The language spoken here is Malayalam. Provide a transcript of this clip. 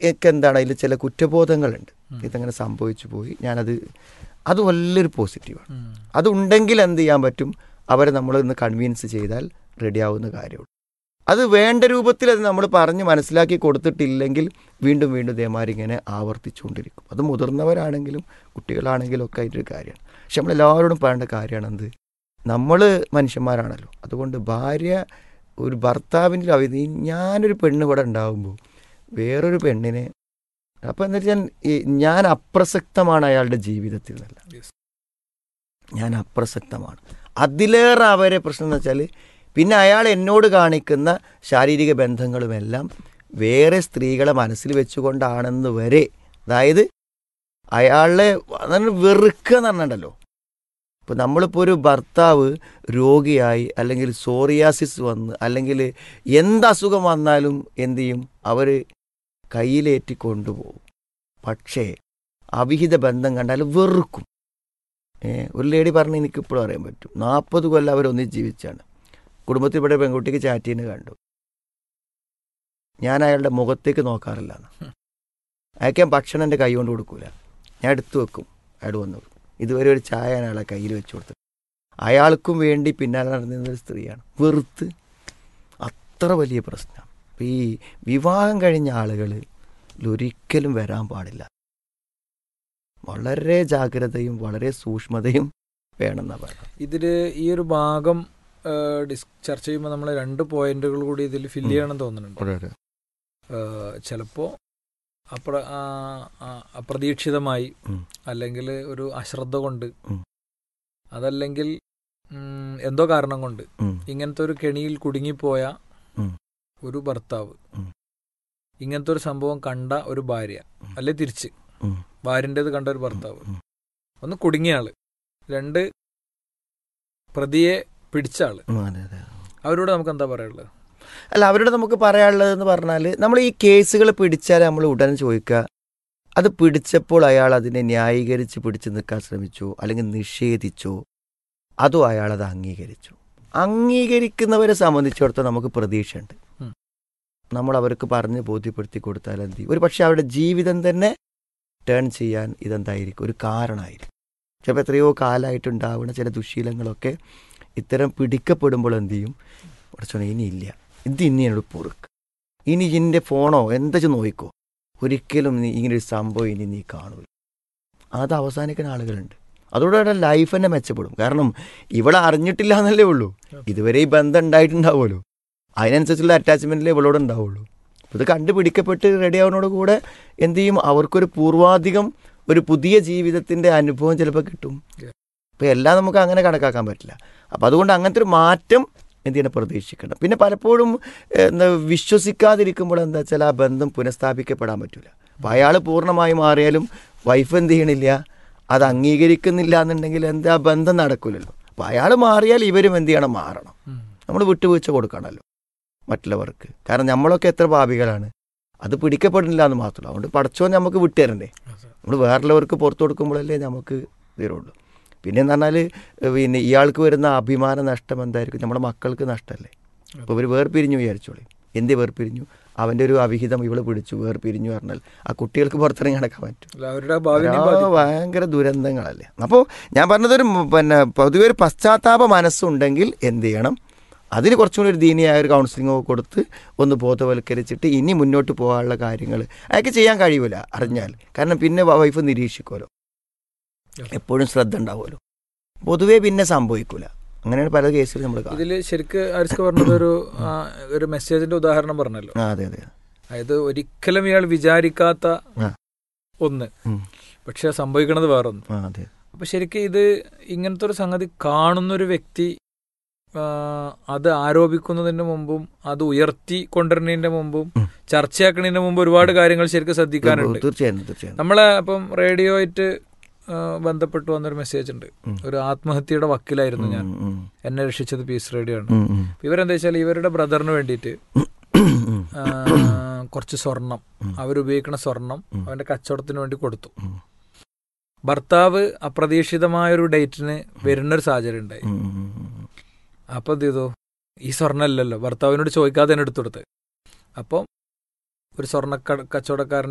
എനിക്ക് എന്താണ് അതിൽ ചില കുറ്റബോധങ്ങളുണ്ട് ഇതങ്ങനെ സംഭവിച്ചു പോയി ഞാനത് അത് വലിയൊരു പോസിറ്റീവാണ് ഉം. അതുണ്ടെങ്കിൽ എന്ത് ചെയ്യാൻ പറ്റും അവരെ നമ്മൾ ഇന്ന് കൺവീൻസ് ചെയ്താൽ റെഡിയാവുന്ന കാര്യമുള്ളൂ അത് വേണ്ട രൂപത്തിൽ അത് നമ്മൾ പറഞ്ഞ് മനസ്സിലാക്കി കൊടുത്തിട്ടില്ലെങ്കിൽ വീണ്ടും വീണ്ടും ഇതേമാതിരി ഇങ്ങനെ ആവർത്തിച്ചുകൊണ്ടിരിക്കും അത് മുതിർന്നവരാണെങ്കിലും കുട്ടികളാണെങ്കിലും ഒക്കെ അതിൻ്റെ ഒരു കാര്യമാണ് പക്ഷെ നമ്മളെല്ലാവരോടും പറയേണ്ട കാര്യമാണ് എന്ത് നമ്മൾ മനുഷ്യന്മാരാണല്ലോ അതുകൊണ്ട് ഭാര്യ ഒരു ഭർത്താവിൻ്റെ അവധി ഞാനൊരു പെണ്ണ് ഇവിടെ ഉണ്ടാകുമ്പോൾ വേറൊരു പെണ്ണിനെ അപ്പം എന്താ വെച്ചാൽ ഈ ഞാൻ അപ്രസക്തമാണ് അയാളുടെ ജീവിതത്തിൽ നിന്നല്ല Yes. ഞാൻ അപ്രസക്തമാണ് അതിലേറെ അവരെ പ്രശ്നം എന്ന് വെച്ചാൽ പിന്നെ അയാൾ എന്നോട് കാണിക്കുന്ന ശാരീരിക ബന്ധങ്ങളുമെല്ലാം വേറെ സ്ത്രീകളെ മനസ്സിൽ വെച്ചുകൊണ്ടാണെന്ന് വരെ അതായത് അയാളെ അതാണ് വെറുക്കുക എന്ന് പറഞ്ഞിട്ടുണ്ടല്ലോ ഇപ്പോൾ നമ്മളിപ്പോൾ ഒരു ഭർത്താവ് രോഗിയായി അല്ലെങ്കിൽ സോറിയാസിസ് വന്ന് അല്ലെങ്കിൽ എന്ത് അസുഖം വന്നാലും എന്തു ചെയ്യും അവർ കയ്യിലേറ്റി കൊണ്ടുപോകും പക്ഷേ അവിഹിത ബന്ധം കണ്ടാൽ വെറുക്കും ഏ, ഒരു ലേഡി പറഞ്ഞ് എനിക്ക് ഇപ്പോഴും അറിയാൻ പറ്റും നാൽപ്പത് കൊല്ലം അവരൊന്നിച്ച് ജീവിച്ചാണ് കുടുംബത്തിൽപ്പെട്ട പെൺകുട്ടിക്ക് ചാറ്റീന് കണ്ടു ഞാൻ അയാളുടെ മുഖത്തേക്ക് നോക്കാറില്ല അയാൾക്ക് ഞാൻ ഭക്ഷണം എൻ്റെ കൈ കൊണ്ട് കൊടുക്കൂല ഞാൻ എടുത്തു വെക്കും അയാൾ വന്നു ഇതുവരെ ഒരു ചായ ഞാൻ അയാളെ കയ്യിൽ വെച്ച് കൊടുത്തു അയാൾക്കും വേണ്ടി പിന്നാലെ നടന്നിരുന്ന ഒരു സ്ത്രീയാണ് വെറുത്ത് അത്ര വലിയ പ്രശ്നം അപ്പം ഈ വിവാഹം കഴിഞ്ഞ ആളുകൾ ഒരിക്കലും വരാൻ പാടില്ല വളരെ ജാഗ്രതയും വളരെ സൂക്ഷ്മതയും വേണമെന്നാണ് പറയുന്നത് ഇതില് ഈ ഒരു ഭാഗം ആ, ഡിസ് ചർച്ച ചെയ്യുമ്പോൾ നമ്മൾ രണ്ട് പോയിന്റുകൾ കൂടി ഇതിൽ ഫില്ല് ഉം. ചെയ്യണം തോന്നുന്നുണ്ട് ആ, ചിലപ്പോ അപ്ര ആ, ആ, അപ്രതീക്ഷിതമായി ഉം. അല്ലെങ്കിൽ ഒരു അശ്രദ്ധ കൊണ്ട് ഉം. അതല്ലെങ്കിൽ ഉം, എന്തോ കാരണം കൊണ്ട് ഉം. ഇങ്ങനത്തെ ഒരു കെണിയിൽ കുടുങ്ങിപ്പോയ ഉം. ഒരു ഭർത്താവ് ഉം. ഇങ്ങനത്തെ ഒരു സംഭവം കണ്ട ഒരു ഭാര്യ ഉം. അല്ലെ തിരിച്ച് ഉം. ഭാര്യൻ്റെത് കണ്ട ഒരു ഭർത്താവ് ഉം. ഒന്ന് കുടുങ്ങിയ ആള് രണ്ട് പ്രതിയെ പിടിച്ച ആള് ഉം, അതെ അതെ അവരോട് നമുക്ക് എന്താ പറയാനുള്ളത് അല്ല അവരോട് നമുക്ക് പറയാനുള്ളതെന്ന് പറഞ്ഞാൽ നമ്മൾ ഈ കേസുകൾ പിടിച്ചാൽ നമ്മൾ ഉടനെ ചോദിക്കുക അത് പിടിച്ചപ്പോൾ അയാൾ അതിനെ ന്യായീകരിച്ച് പിടിച്ചു നിൽക്കാൻ ശ്രമിച്ചോ അല്ലെങ്കിൽ നിഷേധിച്ചോ അതോ അയാൾ അത് അംഗീകരിച്ചു അംഗീകരിക്കുന്നവരെ സംബന്ധിച്ചിടത്തോളം നമുക്ക് പ്രതീക്ഷയുണ്ട് ഉം. നമ്മൾ അവർക്ക് പറഞ്ഞ് ബോധ്യപ്പെടുത്തി കൊടുത്താൽ എന്ത് ചെയ്യും? ഒരു പക്ഷേ അവരുടെ ജീവിതം തന്നെ ടേൺ ചെയ്യാൻ ഇതെന്തായിരിക്കും ഒരു കാരണമായിരിക്കും ചിലപ്പോൾ എത്രയോ കാലമായിട്ടുണ്ടാവുന്ന ചില ദുശീലങ്ങളൊക്കെ ഇത്തരം പിടിക്കപ്പെടുമ്പോൾ എന്ത് ചെയ്യും കുറച്ചോണം ഇനിയില്ല ഇത് ഇനി എന്നോട് പൊറുക്ക് ഇനി ഇതിൻ്റെ ഫോണോ എന്താ വെച്ച് നോക്കിക്കോ ഒരിക്കലും നീ ഇങ്ങനെ ഒരു സംഭവം ഇനി നീ കാണൂല അത് അവസാനിക്കുന്ന ആളുകളുണ്ട് അതോടെ ലൈഫ് തന്നെ മെച്ചപ്പെടും കാരണം ഇവളെ അറിഞ്ഞിട്ടില്ല എന്നല്ലേ ഉള്ളൂ ഇതുവരെ ഈ ബന്ധം ഉണ്ടായിട്ടുണ്ടാവുമല്ലോ അതിനനുസരിച്ചുള്ള അറ്റാച്ച്മെൻറ്റിലേ ഇവളോട് ഉണ്ടാവുള്ളൂ അപ്പോൾ ഇത് കണ്ടുപിടിക്കപ്പെട്ട് റെഡി ആവുന്നതോട് കൂടെ എന്ത് ചെയ്യും അവർക്കൊരു പൂർവാധികം ഒരു പുതിയ ജീവിതത്തിൻ്റെ അനുഭവം ചിലപ്പോൾ കിട്ടും Yeah. അപ്പോൾ എല്ലാം നമുക്ക് അങ്ങനെ കണക്കാക്കാൻ പറ്റില്ല അപ്പോൾ അതുകൊണ്ട് അങ്ങനത്തെ ഒരു മാറ്റം എന്ത് ചെയ്യണം പ്രതീക്ഷിക്കണം പിന്നെ പലപ്പോഴും ഏഹ്, എന്താ വിശ്വസിക്കാതിരിക്കുമ്പോൾ എന്താ വെച്ചാൽ ആ ബന്ധം പുനഃസ്ഥാപിക്കപ്പെടാൻ പറ്റില്ല അപ്പോൾ അയാൾ പൂർണ്ണമായി മാറിയാലും വൈഫ് എന്ത് ചെയ്യണില്ല അത് അംഗീകരിക്കുന്നില്ല എന്നുണ്ടെങ്കിൽ എന്താ ബന്ധം നടക്കില്ലല്ലോ അപ്പോൾ അയാൾ മാറിയാൽ ഇവരും എന്ത് ചെയ്യണം മാറണം ഉം. നമ്മൾ വിട്ടുവീഴ്ച കൊടുക്കണമല്ലോ മറ്റുള്ളവർക്ക് കാരണം നമ്മളൊക്കെ എത്ര പാപികളാണ് അത് പിടിക്കപ്പെടുന്നില്ല എന്ന് മാത്രമല്ല അതുകൊണ്ട് പടച്ചോ നമുക്ക് വിട്ടുതരണ്ടേ നമ്മൾ വേറുള്ളവർക്ക് പുറത്തു കൊടുക്കുമ്പോഴല്ലേ നമുക്ക് തീരുള്ളൂ പിന്നെ എന്ന് പറഞ്ഞാൽ പിന്നെ ഇയാൾക്ക് വരുന്ന അഭിമാന നഷ്ടം എന്തായിരിക്കും നമ്മുടെ മക്കൾക്ക് നഷ്ടമല്ലേ അപ്പോൾ ഇവർ വേർപിരിഞ്ഞു വിചാരിച്ചോളി എന്ത് വേർപിരിഞ്ഞു അവൻ്റെ ഒരു അവിഹിതം ഇവള് പിടിച്ചു വേർപിരിഞ്ഞു പറഞ്ഞാൽ ആ കുട്ടികൾക്ക് പുറത്തിറങ്ങി നടക്കാൻ പറ്റും അല്ല, അവരുടെ ഭാവിനെ ആ, ബാധിക്കും. ഭയങ്കര ദുരന്തങ്ങളല്ലേ അപ്പോൾ ഞാൻ പറഞ്ഞതൊരു മ് പിന്നെ പൊതുവെ ഒരു പശ്ചാത്താപ മനസ്സുണ്ടെങ്കിൽ എന്ത് ചെയ്യണം അതിന് കുറച്ചും കൂടി ഒരു ദീനിയായ ഒരു കൗൺസിലിംഗ് ഒക്കെ കൊടുത്ത് ഒന്ന് ബോധവൽക്കരിച്ചിട്ട് ഇനി മുന്നോട്ട് പോകാനുള്ള കാര്യങ്ങൾ അയാൾക്ക് ചെയ്യാൻ കഴിയൂല അറിഞ്ഞാൽ കാരണം പിന്നെ വൈഫ് നിരീക്ഷിക്കുമല്ലോ എപ്പോഴും ശ്രദ്ധ ഉണ്ടാവുമല്ലോ പൊതുവേ പിന്നെ സംഭവിക്കൂല അങ്ങനെയാണ് പല കേസുകളും നമ്മൾ കാണുന്നത് ഇതില് ശരിക്ക് അരിസ്ക പറഞ്ഞത് ഒരു ആ, ഒരു മെസ്സേജിന്റെ ഉദാഹരണം പറഞ്ഞല്ലോ ആ അതെ അതെ അതായത് ഒരിക്കലും ഇയാൾ വിചാരിക്കാത്ത ആ. ഒന്ന് ഉം. പക്ഷെ സംഭവിക്കണത് വേറൊന്ന് ആ അതെ അപ്പൊ ശരിക്കും ഇത് ഇങ്ങനത്തെ ഒരു സംഗതി കാണുന്നൊരു വ്യക്തി ആ, അത് ആരോപിക്കുന്നതിന് മുമ്പും അത് ഉയർത്തി കൊണ്ടുവരുന്നതിന്റെ മുമ്പും ഉം. ചർച്ചയാക്കുന്നതിന് മുമ്പ് ഒരുപാട് കാര്യങ്ങൾ ശരിക്കും ശ്രദ്ധിക്കാനുണ്ട് തീർച്ചയായും തീർച്ചയായും നമ്മളെ അപ്പം റേഡിയോ ആയിട്ട് ആ, ബന്ധപ്പെട്ട് വന്നൊരു മെസ്സേജ് ഉണ്ട് ഉം. ഒരു ആത്മഹത്യയുടെ വക്കിലായിരുന്നു ഞാൻ ഉം, ഉം, എന്നെ രക്ഷിച്ചത് പീസ് റേഡിയോ ആണ് ഉം, ഉം. അപ്പൊ ഇവരെന്താ വെച്ചാൽ ഇവരുടെ ബ്രദറിന് വേണ്ടിയിട്ട് ഉം, ആ, കുറച്ച് സ്വർണം ഉം. അവരുപയോഗിക്കുന്ന സ്വർണം ഉം. അവന്റെ കച്ചവടത്തിന് വേണ്ടി കൊടുത്തു ഉം. ഭർത്താവ് അപ്രതീക്ഷിതമായ ഒരു ഡേറ്റിന് വരുന്നൊരു സാഹചര്യം ഉണ്ടായി ഉം, ഉം, ഉം. അപ്പൊ എന്ത് ചെയ്തു ഈ സ്വർണ്ണം അല്ലല്ലോ ഭർത്താവിനോട് ചോദിക്കാതെ തന്നെ എടുത്തു കൊടുത്ത് അപ്പം ഒരു സ്വർണ്ണ കച്ചവടക്കാരൻ